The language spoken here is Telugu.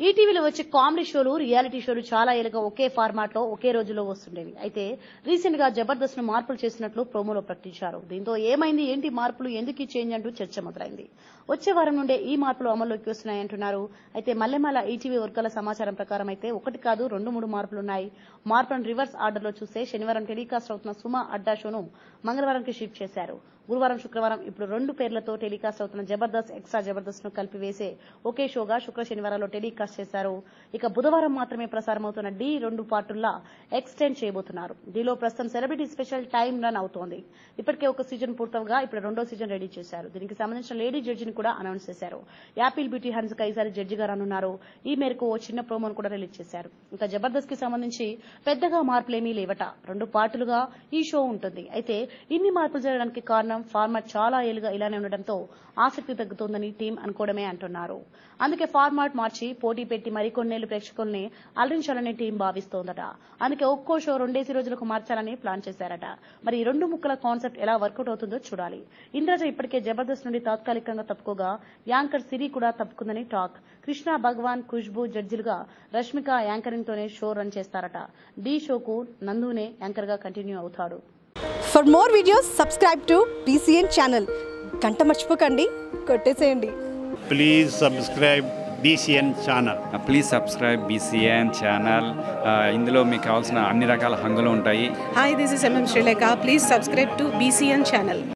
ఈటీవీలో వచ్చే కామెడీ షోలు రియాలిటీ షోలు చాలా ఏళ్ళుగా ఒకే ఫార్మాట్ లో ఒకే రోజులో వస్తుండేవి అయితే రీసెంట్ గా జబర్దస్త్ ను మార్పులు చేసినట్లు ప్రోమోలో ప్రకటించారు దీంతో ఏమైంది ఏంటి మార్పులు ఎందుకు ఈ చేంజ్ అంటూ చర్చ మొదలైంది వచ్చే వారం నుండే ఈ మార్పులు అమల్లోకి వస్తున్నాయంటున్నారు అయితే మల్లెమాల ఈటీవీ వర్గాల సమాచారం ప్రకారం అయితే ఒకటి కాదు రెండు మూడు మార్పులున్నాయి మార్పులను రివర్స్ ఆర్డర్ లో చూస్తే శనివారం టెలికాస్ట్ అవుతున్న సుమా అడ్డా షోను మంగళవారంకి షిఫ్ట్ చేశారు గురువారం శుక్రవారం ఇప్పుడు రెండు పేర్లతో టెలికాస్ట్ అవుతున్న జబర్దస్త్ ఎక్స్ట్రా జబర్దస్త్ ను కలిపి వేసే ఒకే షోగా శుక్ర శనివారాల్లో టెలికాస్ట్ చేశారు ఇక బుధవారం మాత్రమే ప్రసారం అవుతున్న డి రెండు పార్టుల్లా ఎక్స్టెండ్ చేయబోతున్నారు దీలో ప్రస్తుతం సెలబ్రిటీ స్పెషల్ టైం రన్ అవుతోంది ఇప్పటికే ఒక సీజన్ పూర్తవగా ఇప్పుడు రెండో సీజన్ రెడీ చేశారు దీనికి సంబంధించిన లేడీ జడ్జిని కూడా అనౌన్స్ చేశారు యాపిల్ బ్యూటీ హన్స్ ఈసారి జడ్జిగా రానున్నారు ఈ మేరకు ఓ చిన్న ప్రోమోను కూడా రిలీజ్ చేశారు ఇంకా జబర్దస్త్ కి సంబంధించి పెద్దగా మార్పులేమీ లేవట రెండు పార్టులుగా ఈ షో ఉంటుంది అయితే ఇన్ని మార్పులు జరగడానికి కారణం ఫార్మాట్ చాలా ఏళ్లుగా ఇలానే ఉండడంతో ఆసక్తి తగ్గుతోందని టీం అనుకోవడమే అంటున్నారు అందుకే ఫార్మాట్ మార్చి పోటీ పెట్టి మరికొన్నేళ్లు ప్రేక్షకుల్ని అలరించాలని టీం భావిస్తోందట అందుకే ఒక్కో షో రెండేసి రోజులకు మార్చాలని ప్లాన్ చేశారట మరి ఈ రెండు ముక్కల కాన్సెప్ట్ ఎలా వర్కౌట్ అవుతుందో చూడాలి ఇంద్రజ ఇప్పటికే జబర్దస్త్ నుండి తాత్కాలికంగా తప్పుకోగా యాంకర్ సిరి కూడా తప్పుకుందని టాక్ కృష్ణ భగవాన్ ఖుష్బు జడ్జిలుగా రష్మిక యాంకరింగ్ తోనే షో రన్ చేస్తారట డి షోకు నందునే యాంకర్ గా కంటిన్యూ అవుతాడు for more videos subscribe to BCN channel గంట మర్చిపోకండి కొట్టేసేయండి please subscribe BCN channel please subscribe BCN channel ఇందులో మీకు కావాల్సిన అన్ని రకాల హంగులు ఉంటాయి Hi, this is MM Sri Lanka. Please subscribe to BCN channel.